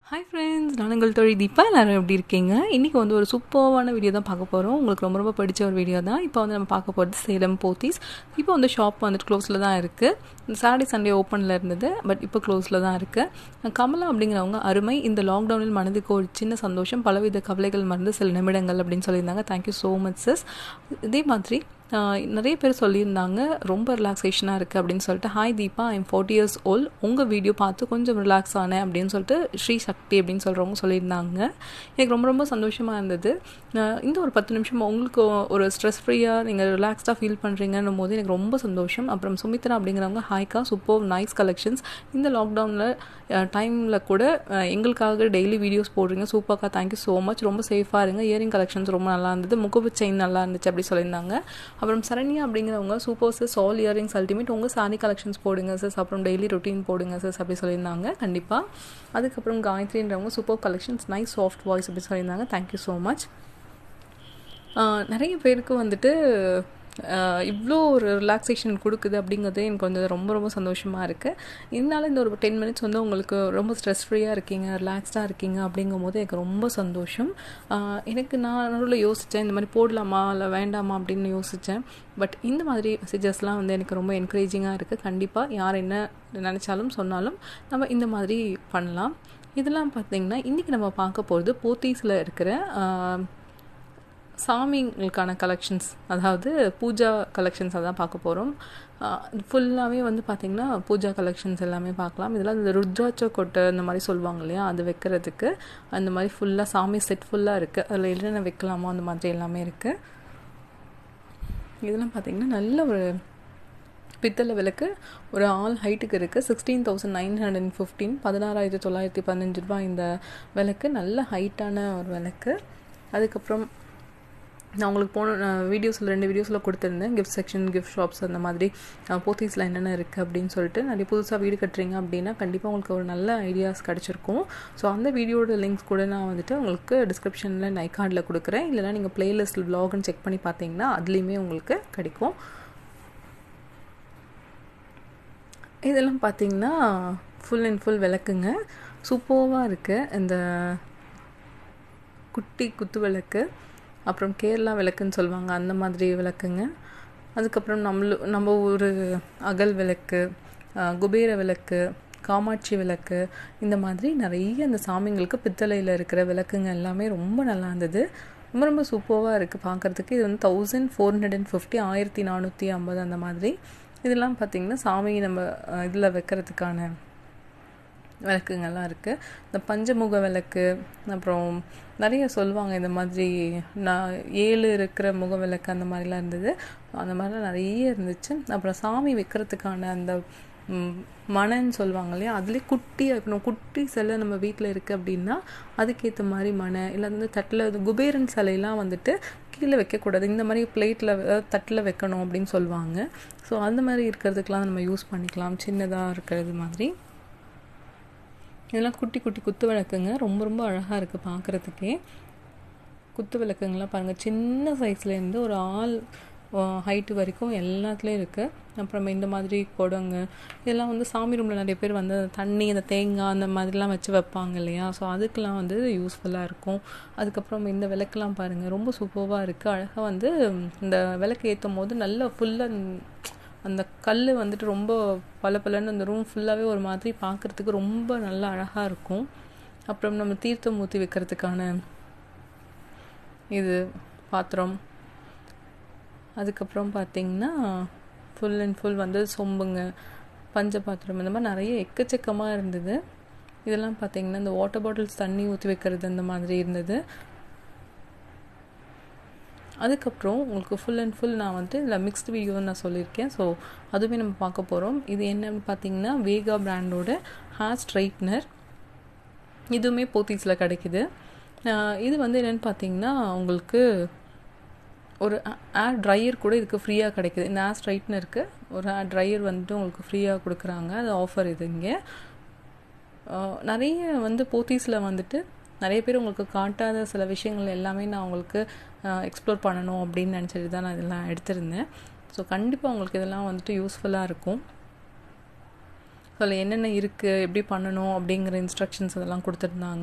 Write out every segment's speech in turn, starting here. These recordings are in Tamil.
ஹாய் ஃப்ரெண்ட்ஸ் நான் உங்கள் தொழில் தீபா எல்லாரும் எப்படி இருக்கீங்க இன்றைக்கி வந்து ஒரு சூப்பர்வான வீடியோ தான் பார்க்க போகிறோம் உங்களுக்கு ரொம்ப ரொம்ப பிடிச்ச ஒரு வீடியோ தான் இப்போ வந்து நம்ம பார்க்க போகிறது சேலம் போத்தீஸ் இப்போ வந்து ஷாப் வந்துட்டு க்ளோஸில் தான் இருக்குது சாட்டர்டே சண்டே ஓப்பனில் இருந்தது பட் இப்போ க்ளோஸில் தான் இருக்குது கமலா அப்படிங்கிறவங்க அருமை இந்த லாக்டவுனில் மனதுக்கு ஒரு சின்ன சந்தோஷம் பலவித கவலைகள் மறந்து சில நிமிடங்கள் அப்படின்னு சொல்லியிருந்தாங்க தேங்க்யூ ஸோ மச் சிஸ் இதே மாதிரி நிறைய பேர் சொல்லியிருந்தாங்க ரொம்ப ரிலாக்ஸேஷனாக இருக்குது அப்படின்னு சொல்லிட்டு hi Deepa I'm forty years old உங்கள் வீடியோ பார்த்து கொஞ்சம் ரிலாக்ஸ் ஆனேன் அப்படின்னு சொல்லிட்டு ஸ்ரீ சக்தி அப்படின்னு சொல்கிறவங்க சொல்லியிருந்தாங்க எனக்கு ரொம்ப ரொம்ப சந்தோஷமாக இருந்தது இந்த ஒரு பத்து நிமிஷம் உங்களுக்கு ஒரு ஸ்ட்ரெஸ் ஃப்ரீயாக நீங்கள் ரிலாக்ஸ்டாக ஃபீல் பண்ணுறீங்கன்னும் போது எனக்கு ரொம்ப சந்தோஷம் அப்புறம் சுமித்ரா அப்படிங்கிறவங்க ஹாய்க்கா சூப்பர் நைஸ் கலெக்ஷன்ஸ் இந்த லாக்டவுனில் டைமில் கூட எங்களுக்காக டெய்லி வீடியோஸ் போடுறீங்க சூப்பர்க்கா தேங்க்யூ ஸோ மச் ரொம்ப சேஃபாக இருங்க இயரிங் கலெக்ஷன்ஸ் ரொம்ப நல்லா இருந்தது முகப்பு செயின் நல்லா இருந்துச்சு அப்படி சொல்லியிருந்தாங்க அப்புறம் சரண்யா அப்படிங்கிறவங்க super sis all earrings ultimate உங்கள் சாரி கலெக்ஷன்ஸ் போடுங்க சிஸ் அப்புறம் டெய்லி ரொட்டீன் போடுங்க சிஸ் அப்படி சொல்லியிருந்தாங்க கண்டிப்பாக அதுக்கப்புறம் காயத்ரின்றவங்க super collections nice soft voice அப்படி சொல்லியிருந்தாங்க தேங்க்யூ ஸோ மச் நிறைய பேருக்கு வந்துட்டு இவ்வளோ ஒரு ரிலாக்ஸேஷன் கொடுக்குது அப்படிங்கிறது எனக்கு வந்து ரொம்ப ரொம்ப சந்தோஷமாக இருக்குது இருந்தாலும் இந்த ஒரு டென் மினிட்ஸ் வந்து உங்களுக்கு ரொம்ப ஸ்ட்ரெஸ் ஃப்ரீயாக இருக்கீங்க ரிலாக்ஸ்டாக இருக்கீங்க அப்படிங்கும் போது எனக்கு ரொம்ப சந்தோஷம் எனக்கு நான் நடுவில் யோசித்தேன் இந்த மாதிரி போடலாமா இல்லை வேண்டாமா அப்படின்னு யோசித்தேன் பட் இந்த மாதிரி மெசேஜஸ்லாம் வந்து எனக்கு ரொம்ப என்கரேஜிங்காக இருக்குது கண்டிப்பாக யார் என்ன நினச்சாலும் சொன்னாலும் நம்ம இந்த மாதிரி பண்ணலாம் இதெல்லாம் பார்த்திங்கன்னா இன்றைக்கி நம்ம பார்க்க போகிறது போத்தீஸில் இருக்கிற சாமிங்களுக்கான கலெக்ஷன்ஸ் அதாவது பூஜா கலெக்ஷன்ஸ் அதான் பார்க்க போகிறோம் ஃபுல்லாகவே வந்து பார்த்திங்கன்னா பூஜா கலெக்ஷன்ஸ் எல்லாமே பார்க்கலாம் இதெல்லாம் இந்த ருத்ராட்ச கொட்டை இந்த மாதிரி சொல்லுவாங்க இல்லையா அது வைக்கிறதுக்கு அந்த மாதிரி ஃபுல்லாக சாமி செட் ஃபுல்லாக இருக்குது அதில் என்னென்ன வைக்கலாமோ அந்த மாதிரி எல்லாமே இருக்குது இதெல்லாம் பார்த்திங்கன்னா நல்ல ஒரு பித்தளை விளக்கு ஒரு ஆல் ஹைட்டுக்கு இருக்குது sixteen thousand nine hundred and fifteen பதினாறாயிரத்தி தொள்ளாயிரத்தி பதினஞ்சு ரூபாய் இந்த விளக்கு நல்ல ஹைட்டான ஒரு விளக்கு அதுக்கப்புறம் நான் உங்களுக்கு போன வீடியோஸில் ரெண்டு வீடியோஸில் கொடுத்துருந்தேன் கிஃப்ட் செக்ஷன் கிஃப்ட் ஷாப்ஸ் அந்த மாதிரி போத்தீஸில் என்னென்ன இருக்குது அப்படின்னு சொல்லிட்டு நிறைய புதுசாக வீடு கட்டுறீங்க அப்படின்னா கண்டிப்பாக உங்களுக்கு ஒரு நல்ல ஐடியாஸ் கிடச்சிருக்கும் ஸோ அந்த வீடியோட லிங்க்ஸ் கூட நான் வந்துட்டு உங்களுக்கு டிஸ்கிரிப்ஷனில் நை கார்டில் கொடுக்குறேன் இல்லைனா நீங்கள் ப்ளேலிஸ்ட்டில் வ்ளாக்னு செக் பண்ணி பார்த்தீங்கன்னா அதுலேயுமே உங்களுக்கு கிடைக்கும் இதெல்லாம் பார்த்தீங்கன்னா ஃபுல் அண்ட் ஃபுல் விளக்குங்க சூப்பர்வாக இருக்குது இந்த குட்டி குத்து விளக்கு அப்புறம் கேரளா விளக்குன்னு சொல்லுவாங்க அந்த மாதிரி விளக்குங்க அதுக்கப்புறம் நம்மளு நம்ம ஊர் அகல் விளக்கு குபேர விளக்கு காமாட்சி விளக்கு இந்த மாதிரி நிறைய அந்த சாமிங்களுக்கு பித்தளையில் இருக்கிற விளக்குங்க எல்லாமே ரொம்ப நல்லா இருந்தது ரொம்ப ரொம்ப சூப்பராக இருக்குது பார்க்குறதுக்கு இது வந்து thousand four hundred and fifty ஆயிரத்தி நானூற்றி ஐம்பது அந்த மாதிரி இதெல்லாம் பார்த்திங்கன்னா சாமி நம்ம இதில் வைக்கிறதுக்கான விளக்குங்கள்லாம் இருக்குது இந்த பஞ்சமுக விளக்கு அப்புறம் நிறைய சொல்லுவாங்க இந்த மாதிரி நான் ஏழு இருக்கிற முக விளக்கு அந்த மாதிரிலாம் இருந்தது அந்த மாதிரிலாம் நிறைய இருந்துச்சு அப்புறம் சாமி வைக்கிறதுக்கான அந்த மனைன்னு சொல்லுவாங்க இல்லையா அதுலேயே குட்டியாக இருக்கணும் குட்டி சிலை நம்ம வீட்டில் இருக்குது அப்படின்னா அதுக்கேற்ற மாதிரி மனை இல்லை வந்து தட்டில் குபேரன் சிலையெல்லாம் வந்துட்டு கீழே வைக்கக்கூடாது இந்த மாதிரி பிளேட்டில் தட்டில் வைக்கணும் அப்படின்னு சொல்லுவாங்க ஸோ அந்த மாதிரி இருக்கிறதுக்கெலாம் நம்ம யூஸ் பண்ணிக்கலாம் சின்னதாக இருக்கிறது மாதிரி இதெல்லாம் குட்டி குட்டி குத்து விளக்குங்க ரொம்ப ரொம்ப அழகாக இருக்குது பார்க்குறதுக்கே குத்து விளக்குங்கள்லாம் பாருங்கள் சின்ன சைஸ்லேருந்து ஒரு ஆள் ஹைட்டு வரைக்கும் எல்லாத்துலேயும் இருக்குது அப்புறம் இந்த மாதிரி குடங்க இதெல்லாம் வந்து சாமி ரூமில் நிறைய பேர் வந்து தண்ணி அந்த தேங்காய் அந்த மாதிரிலாம் வச்சு வைப்பாங்க இல்லையா ஸோ அதுக்கெலாம் வந்து யூஸ்ஃபுல்லாக இருக்கும் அதுக்கப்புறம் இந்த விளக்கெலாம் பாருங்கள் ரொம்ப சூப்பராக இருக்குது அழகாக வந்து இந்த விளக்கு ஏற்றும் போது நல்லா ஃபுல்லாக அந்த கல் வந்துட்டு ரொம்ப பல பலன்னு அந்த ரூம் ஃபுல்லாகவே ஒரு மாதிரி பார்க்குறதுக்கு ரொம்ப நல்லா அழகாக இருக்கும் அப்புறம் நம்ம தீர்த்தம் ஊற்றி வைக்கிறதுக்கான இது பாத்திரம் அதுக்கப்புறம் பார்த்திங்கன்னா ஃபுல் அண்ட் ஃபுல் வந்து சொம்புங்க பஞ்ச பாத்திரம் இந்த மாதிரி நிறைய எக்கச்சக்கமாக இருந்தது இதெல்லாம் பார்த்திங்கன்னா இந்த வாட்டர் பாட்டில்ஸ் தண்ணி ஊற்றி வைக்கிறது அந்த மாதிரி இருந்தது அதுக்கப்புறம் உங்களுக்கு ஃபுல் அண்ட் ஃபுல் நான் வந்து இதில் மிக்ஸ்டு வீடியோன்னு நான் சொல்லியிருக்கேன் ஸோ அதுவுமே நம்ம பார்க்க போகிறோம் இது என்னன்னு பார்த்தீங்கன்னா வேகா பிராண்டோட ஹேர் ஸ்ட்ரைட்னர் இதுவுமே போத்தீஸில் கிடைக்குது இது வந்து என்னென்னு பார்த்தீங்கன்னா உங்களுக்கு ஒரு ஏர் ட்ரையர் கூட இதுக்கு ஃப்ரீயாக கிடைக்குது இந்த ஏர் ஸ்ட்ரைட்னருக்கு ஒரு ஏர் ட்ரையர் வந்துட்டு உங்களுக்கு ஃப்ரீயாக கொடுக்குறாங்க அது ஆஃபர் இது இங்கே நிறைய வந்து போத்தீஸில் வந்துட்டு நிறைய பேர் உங்களுக்கு காட்டாத சில விஷயங்கள் எல்லாமே நான் உங்களுக்கு எக்ஸ்ப்ளோர் பண்ணணும் அப்படின்னு நினச்சிட்டு தான் நான் இதெல்லாம் எடுத்திருந்தேன் ஸோ கண்டிப்பாக உங்களுக்கு இதெல்லாம் வந்துட்டு யூஸ்ஃபுல்லாக இருக்கும் அதில் என்னென்ன இருக்குது எப்படி பண்ணணும் அப்படிங்கிற இன்ஸ்ட்ரக்ஷன்ஸ் அதெல்லாம் கொடுத்துருந்தாங்க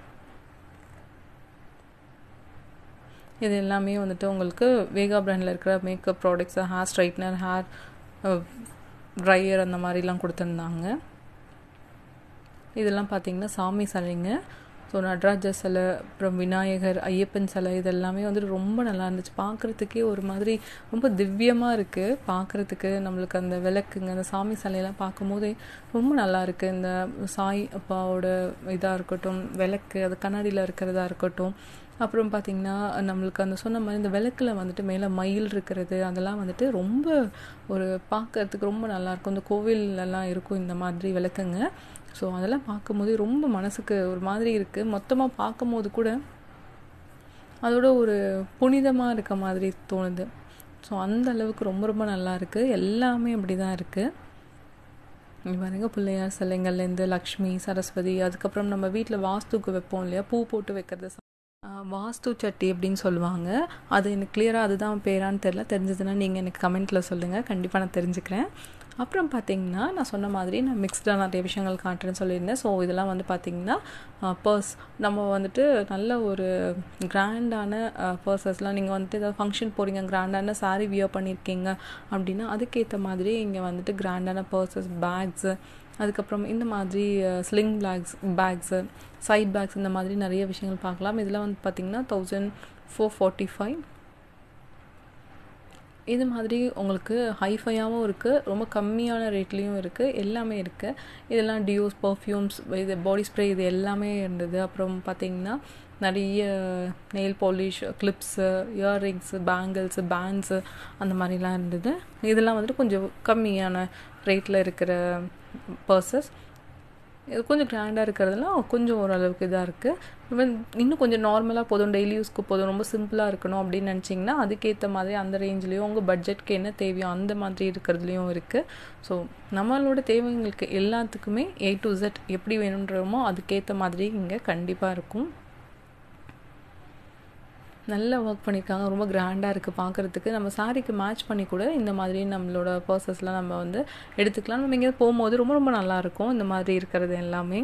இது எல்லாமே வந்துட்டு உங்களுக்கு வேகா பிராண்டில் இருக்கிற makeup products hair straightener hair dryer அந்த மாதிரிலாம் கொடுத்துருந்தாங்க இதெல்லாம் பார்த்திங்கன்னா சாமி சிலைங்க ஸோ நடராஜர் சிலை அப்புறம் விநாயகர் ஐயப்பன் சிலை இதெல்லாமே வந்துட்டு ரொம்ப நல்லா இருந்துச்சு பார்க்குறதுக்கே ஒரு மாதிரி ரொம்ப திவ்யமாக இருக்குது பார்க்குறதுக்கு நம்மளுக்கு அந்த விளக்குங்க அந்த சாமி சிலையெல்லாம் பார்க்கும்போதே ரொம்ப நல்லா இருக்குது இந்த சாய் அப்பாவோட இதாக இருக்கட்டும் விளக்கு அது கண்ணாடியில் இருக்கிறதா இருக்கட்டும் அப்புறம் பார்த்திங்கன்னா நம்மளுக்கு அந்த சொன்ன மாதிரி இந்த விளக்கில் வந்துட்டு மேலே மயில் இருக்கிறது அதெல்லாம் வந்துட்டு ரொம்ப ஒரு பார்க்கறதுக்கு ரொம்ப நல்லாயிருக்கும் இந்த கோவிலெல்லாம் இருக்கும் இந்த மாதிரி விளக்குங்க ஸோ அதெல்லாம் பார்க்கும்போது ரொம்ப மனசுக்கு ஒரு மாதிரி இருக்குது மொத்தமாக பார்க்கும்போது கூட அதோட ஒரு புனிதமாக இருக்க மாதிரி தோணுது ஸோ அந்த அளவுக்கு ரொம்ப ரொம்ப நல்லா இருக்குது எல்லாமே அப்படி தான் இருக்குது பாருங்க பிள்ளையார் சிலைங்கள்லேருந்து லக்ஷ்மி சரஸ்வதி அதுக்கப்புறம் நம்ம வீட்டில் வாஸ்துக்கு வைப்போம் இல்லையா பூ போட்டு வைக்கிறது வாஸ்து சட்டி அப்படின்னு சொல்லுவாங்க அது எனக்கு கிளியராக அதுதான் பேரான்னு தெரில தெரிஞ்சதுன்னா நீங்கள் எனக்கு கமெண்ட்டில் சொல்லுங்கள் கண்டிப்பாக நான் தெரிஞ்சுக்கிறேன் அப்புறம் பார்த்தீங்கன்னா நான் சொன்ன மாதிரி நான் மிக்ஸ்டாக நிறைய விஷயங்கள் காட்டுறேன்னு சொல்லியிருந்தேன் ஸோ இதெல்லாம் வந்து பார்த்திங்கன்னா பர்ஸ் நம்ம வந்துட்டு நல்ல ஒரு கிராண்டான பர்சஸ்லாம் நீங்கள் வந்துட்டு ஏதாவது ஃபங்க்ஷன் போகிறீங்க கிராண்டான சாரீ வியர் பண்ணியிருக்கீங்க அப்படின்னா அதுக்கேற்ற மாதிரி இங்கே வந்துட்டு கிராண்டான பர்சஸ் பேக்ஸு அதுக்கப்புறம் இந்த மாதிரி sling bags bags side bags இந்த மாதிரி நிறைய விஷயங்கள் பார்க்கலாம் இதெல்லாம் வந்து பார்த்திங்கன்னா தௌசண்ட் ஃபோர் ஃபார்ட்டி ஃபைவ் இது மாதிரி உங்களுக்கு ஹைஃபையாகவும் இருக்குது ரொம்ப கம்மியான ரேட்லேயும் இருக்குது எல்லாமே இருக்குது இதெல்லாம் டியோஸ் பர்ஃப்யூம்ஸ் இது பாடி ஸ்ப்ரே இது எல்லாமே இருந்தது அப்புறம் பார்த்திங்கன்னா நிறைய nail polish clips earrings bangles bands அந்த மாதிரிலாம் இருந்தது இதெல்லாம் வந்துட்டு கொஞ்சம் கம்மியான ரேட்டில் இருக்கிற பர்சஸ் இது கொஞ்சம் கிராண்டாக இருக்கிறதுலாம் கொஞ்சம் ஓரளவுக்கு இதாக இருக்குது இன்னும் கொஞ்சம் நார்மலாக போதும் டெய்லி யூஸ்க்கு போதும் ரொம்ப சிம்பிளாக இருக்கணும் அப்படின்னு நினச்சிங்கன்னா அதுக்கேற்ற மாதிரி அந்த ரேஞ்ச்லேயும் உங்கள் பட்ஜெட்க்கு என்ன தேவையோ அந்த மாதிரி இருக்கிறதுலையும் இருக்குது ஸோ நம்மளோட தேவைங்களுக்கு எல்லாத்துக்குமே ஏ டு ஜெட் எப்படி வேணுன்றமோ அதுக்கேற்ற மாதிரி இங்கே கண்டிப்பாக இருக்கும் நல்லா ஒர்க் பண்ணியிருக்காங்க ரொம்ப கிராண்டாக இருக்குது பார்க்குறதுக்கு நம்ம சாரீக்கு மேட்ச் பண்ணி கூட இந்த மாதிரி நம்மளோட பர்சஸ்லாம் நம்ம வந்து எடுத்துக்கலாம் நம்ம எங்கேயாவது போகும்போது ரொம்ப ரொம்ப நல்லாயிருக்கும் இந்த மாதிரி இருக்கிறது எல்லாமே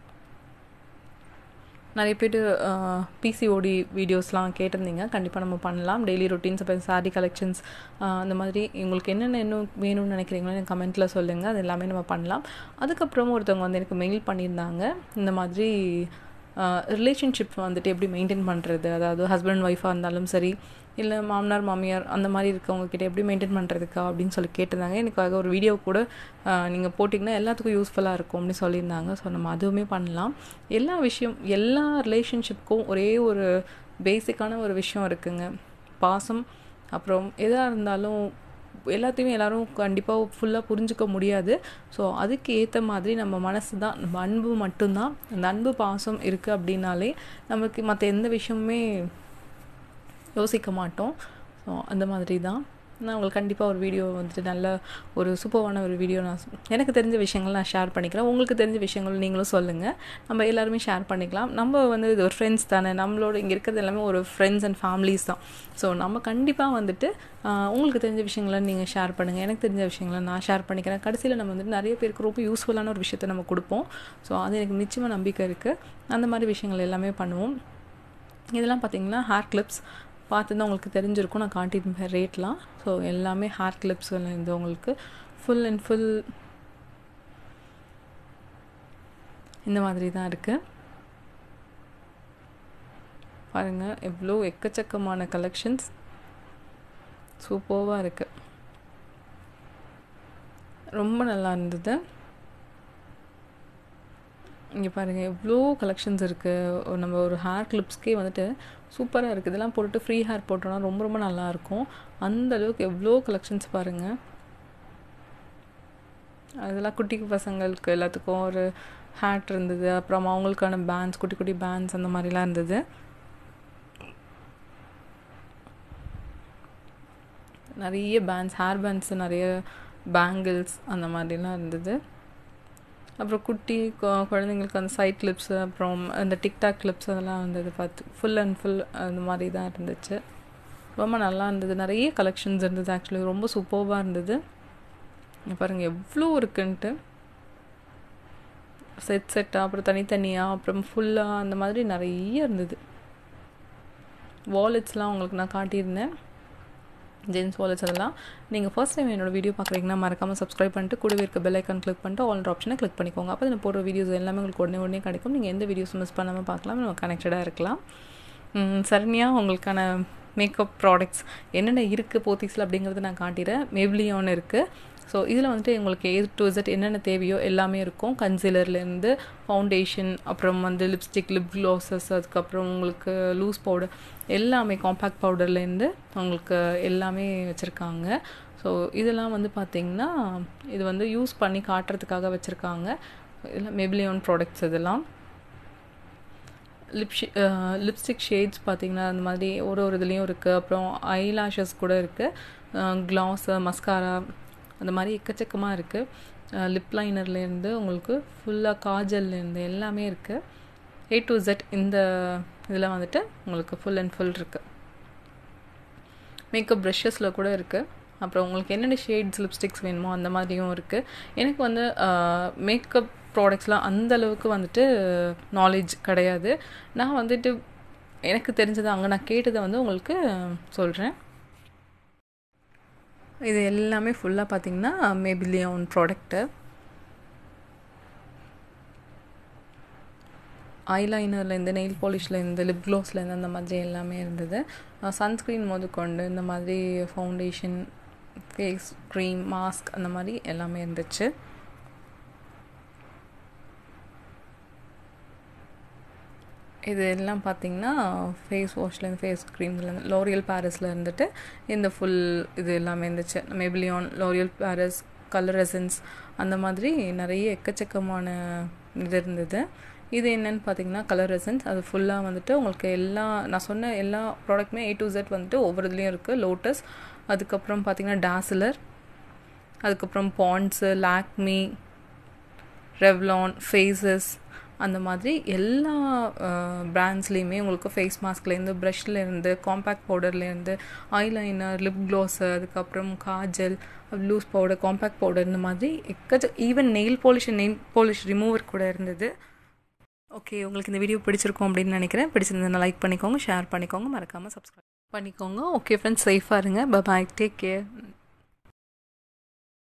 நிறைய பேர் பிசிஓடி வீடியோஸ்லாம் கேட்டிருந்தீங்க கண்டிப்பாக நம்ம பண்ணலாம் டெய்லி ரொட்டீன்ஸ் அப்புறம் சாரீ கலெக்ஷன்ஸ் அந்த மாதிரி உங்களுக்கு என்னென்ன இன்னும் வேணும்னு நினைக்கிறீங்களோ எனக்கு கமெண்ட்டில் சொல்லுங்கள் அது எல்லாமே நம்ம பண்ணலாம் அதுக்கப்புறம் ஒருத்தவங்க வந்து எனக்கு மெயில் பண்ணியிருந்தாங்க இந்த மாதிரி ரிலேஷன்ஷிப் வந்துட்டு எப்படி மெயின்டைன் பண்ணுறது அதாவது ஹஸ்பண்ட் ஒய்ஃபாக இருந்தாலும் சரி இல்லை மாமனார் மாமியார் அந்த மாதிரி இருக்கவங்க கிட்ட எப்படி மெயின்டைன் பண்ணுறதுக்கா அப்படின்னு சொல்லி கேட்டிருந்தாங்க எனக்காக ஒரு வீடியோ கூட நீங்கள் போட்டிங்கன்னா எல்லாத்துக்கும் யூஸ்ஃபுல்லாக இருக்கும் அப்படின்னு சொல்லியிருந்தாங்க ஸோ நம்ம அதுவுமே பண்ணலாம் எல்லா விஷயம் எல்லா ரிலேஷன்ஷிப்க்கும் ஒரே ஒரு பேசிக்கான ஒரு விஷயம் இருக்குங்க பாசம் அப்புறம் எதாக இருந்தாலும் எல்லாத்தையுமே எல்லோரும் கண்டிப்பாக ஃபுல்லாக புரிஞ்சுக்க முடியாது ஸோ அதுக்கு ஏற்ற மாதிரி நம்ம மனசு தான் நம்ம அன்பு மட்டும்தான் அந்த அன்பு பாசம் இருக்குது அப்படின்னாலே நமக்கு மற்ற எந்த விஷயமுமே யோசிக்க மாட்டோம் ஸோ அந்த மாதிரி தான் நான் உங்களுக்கு கண்டிப்பாக ஒரு வீடியோ வந்துட்டு நல்ல ஒரு சூப்பரான ஒரு வீடியோ நான் எனக்கு தெரிஞ்ச விஷயங்கள் நான் ஷேர் பண்ணிக்கிறேன் உங்களுக்கு தெரிஞ்ச விஷயங்கள் நீங்களும் சொல்லுங்கள் நம்ம எல்லாருமே ஷேர் பண்ணிக்கலாம் நம்ம வந்து இது ஒரு ஃப்ரெண்ட்ஸ் தானே நம்மளோட இங்கே இருக்கிறது எல்லாமே ஒரு ஃப்ரெண்ட்ஸ் அண்ட் ஃபேமிலிஸ் தான் ஸோ நம்ம கண்டிப்பாக வந்துட்டு உங்களுக்கு தெரிஞ்ச விஷயங்களை நீங்கள் ஷேர் பண்ணுங்கள் எனக்கு தெரிஞ்ச விஷயங்களை நான் ஷேர் பண்ணிக்கிறேன் கடைசியில் நம்ம வந்துட்டு நிறைய பேருக்கு ரொம்ப யூஸ்ஃபுல்லான ஒரு விஷயத்தை நம்ம கொடுப்போம் ஸோ அது எனக்கு நிச்சயமாக நம்பிக்கை இருக்குது அந்த மாதிரி விஷயங்கள் எல்லாமே பண்ணுவோம் இதெல்லாம் பார்த்திங்கன்னா ஹேர் கிளிப்ஸ் பார்த்துதான் உங்களுக்கு தெரிஞ்சிருக்கும் நான் காட்டியிருப்பேன் ரேட்லாம் ஸோ எல்லாமே ஹேர் கிளிப்ஸ் இருந்து உங்களுக்கு ஃபுல் அண்ட் ஃபுல் இந்த மாதிரி தான் இருக்குது பாருங்கள் எவ்வளோ எக்கச்சக்கமான கலெக்ஷன்ஸ் சூப்பர்வாக இருக்குது ரொம்ப நல்லா இருந்தது இங்கே பாருங்கள் எவ்வளோ கலெக்ஷன்ஸ் இருக்குது நம்ம ஒரு ஹேர் கிளிப்ஸ்க்கே வந்துட்டு சூப்பராக இருக்குது இதெல்லாம் போட்டுட்டு ஃப்ரீ ஹேர் போட்டோன்னா ரொம்ப ரொம்ப நல்லாயிருக்கும் அந்த அளவுக்கு எவ்வளோ கலெக்ஷன்ஸ் பாருங்கள் அதெல்லாம் குட்டி பசங்களுக்கு எல்லாத்துக்கும் ஒரு ஹேட் இருந்தது அப்புறம் அவங்களுக்கான பேண்ட்ஸ் குட்டி குட்டி பேண்ட்ஸ் அந்த மாதிரிலாம் இருந்தது நிறைய பேண்ட்ஸ் ஹேர் பேண்ட்ஸ் நிறைய பேங்கிள்ஸ் அந்த மாதிரிலாம் இருந்தது அப்புறம் குட்டி குழந்தைங்களுக்கு அந்த சைட் கிளிப்ஸு அப்புறம் அந்த டிக்டாக் கிளிப்ஸ் அதெல்லாம் வந்தது பார்த்து ஃபுல் அண்ட் ஃபுல் அந்த மாதிரி தான் இருந்துச்சு ரொம்ப நல்லா இருந்தது நிறைய கலெக்ஷன்ஸ் இருந்தது ஆக்சுவலி ரொம்ப சூப்பர்வாக இருந்தது பாருங்கள் எவ்வளோ இருக்குன்ட்டு செட் செட்டாக அப்புறம் தனித்தனியாக அப்புறம் ஃபுல்லாக அந்த மாதிரி நிறைய இருந்தது வாலெட்ஸ்லாம் உங்களுக்கு நான் காட்டியிருந்தேன் ஜென்ஸ் வாலெட்ஸ் அதெல்லாம் நீங்கள் ஃபர்ஸ்ட் டைம் என்னோட வீடியோ பார்க்குறீங்கன்னா மறக்காமல் சப்ஸ்கிரைப் பண்ணிட்டு கூடவே இருக்க பெல் ஐக்கான் கிளிக் பண்ணிட்டு ஆல் ஆப்ஷனை கிளிக் பண்ணிக்கோங்க அப்போ நான் போடுற வீடியோஸ் எல்லாமே உங்களுக்கு உடனே உடனே கிடைக்கும் நீங்கள் எந்த வீடியோஸ் மிஸ் பண்ணாமல் பார்க்கலாம் நம்ம கனெக்டடாக இருக்கலாம் சரணியாக உங்களுக்கான மேக்கப் ப்ராடக்ட்ஸ் என்னென்ன இருக்குது போத்தீஸில் அப்படிங்கிறத நான் காட்டிடுறேன் மெப்ளியான் இருக்குது ஸோ இதில் வந்துட்டு உங்களுக்கு ஏ டு இசட் என்னென்ன தேவையோ எல்லாமே இருக்கும் கன்சீலர்லேருந்து ஃபவுண்டேஷன் அப்புறம் வந்து லிப்ஸ்டிக் லிப் க்ளோசஸ் அதுக்கப்புறம் உங்களுக்கு லூஸ் பவுடர் எல்லாமே காம்பேக்ட் பவுடர்லேருந்து உங்களுக்கு எல்லாமே வச்சுருக்காங்க ஸோ இதெல்லாம் வந்து பார்த்திங்கன்னா இது வந்து யூஸ் பண்ணி காட்டுறதுக்காக வச்சுருக்காங்க இதெல்லாம் மெப்ளியான் ப்ராடக்ட்ஸ் இதெல்லாம் லிப்ஷி லிப்ஸ்டிக் ஷேட்ஸ் பார்த்திங்கன்னா அந்த மாதிரி ஒரு ஒரு இதுலேயும் இருக்குது அப்புறம் ஐ லாஷஸ் கூட இருக்குது க்ளாஸு மஸ்காரா அந்த மாதிரி எக்கச்சக்கமாக இருக்குது லிப் லைனர்லேருந்து உங்களுக்கு ஃபுல்லாக காஜல்லேருந்து எல்லாமே இருக்குது ஏ டு ஜெட் இந்த இதில் வந்துட்டு உங்களுக்கு ஃபுல் அண்ட் ஃபுல் இருக்குது மேக்கப் ப்ரஷஸில் கூட இருக்குது அப்புறம் உங்களுக்கு என்னென்ன ஷேட்ஸ் லிப்ஸ்டிக்ஸ் வேணுமோ அந்த மாதிரியும் இருக்குது எனக்கு வந்து மேக்கப் ப்ராடக்ட்ஸ்லாம் அந்த அளவுக்கு வந்துட்டு நாலேஜ் கிடையாது நான் வந்துட்டு எனக்கு தெரிஞ்சது அங்கே நான் கேட்டதை வந்து உங்களுக்கு சொல்கிறேன் இது எல்லாமே ஃபுல்லாக பார்த்தீங்கன்னா மேபிலியோன் ப்ராடக்ட்டு ஐலைனர்லேருந்து நெயில் பாலிஷ்லேருந்து லிப் க்ளோஸ்லேருந்து அந்த மாதிரி எல்லாமே இருந்தது சன்ஸ்க்ரீன் முதற்கொண்டு இந்த மாதிரி ஃபவுண்டேஷன் ஃபேஸ் க்ரீம் மாஸ்க் அந்த மாதிரி எல்லாமே இருந்துச்சு இது எல்லாம் பார்த்திங்கன்னா ஃபேஸ் வாஷ்லேருந்து ஃபேஸ் க்ரீம்லேருந்து லோரியல் பேரஸில் இருந்துட்டு இந்த ஃபுல் இது எல்லாமே இருந்துச்சு Maybelline L'Oreal Paris colour essence அந்த மாதிரி நிறைய எக்கச்சக்கமான இது இருந்தது இது என்னன்னு பார்த்தீங்கன்னா கலர் எசன்ஸ் அது ஃபுல்லாக வந்துட்டு உங்களுக்கு எல்லா நான் சொன்ன எல்லா ப்ராடக்ட்டுமே ஏ டு ஜெட் வந்துட்டு ஒவ்வொரு இதுலேயும் இருக்குது லோட்டஸ் அதுக்கப்புறம் பார்த்தீங்கன்னா டாசிலர் அதுக்கப்புறம் பாண்ட்ஸு லாக்மி ரெவ்லான் ஃபேஸஸ் அந்த மாதிரி எல்லா பிராண்ட்ஸ்லேயுமே உங்களுக்கு ஃபேஸ் மாஸ்க்லேருந்து ப்ரஷ்லேருந்து காம்பேக்ட் பவுடர்லேருந்து ஐலைனர் லிப் க்ளோஸு அதுக்கப்புறம் kajal loose powder compact powder இந்த மாதிரி எக்கச்ச even nail polish nail polish remover கூட இருந்தது ஓகே உங்களுக்கு இந்த வீடியோ பிடிச்சிருக்கும் அப்படின்னு நினைக்கிறேன் பிடிச்சிருந்தா லைக் பண்ணிக்கோங்க ஷேர் பண்ணிக்கோங்க மறக்காமல் சப்ஸ்கிரைப் பண்ணிக்கோங்க ஓகே ஃப்ரெண்ட்ஸ் சேஃபாக இருங்க பாய் டேக் கேர்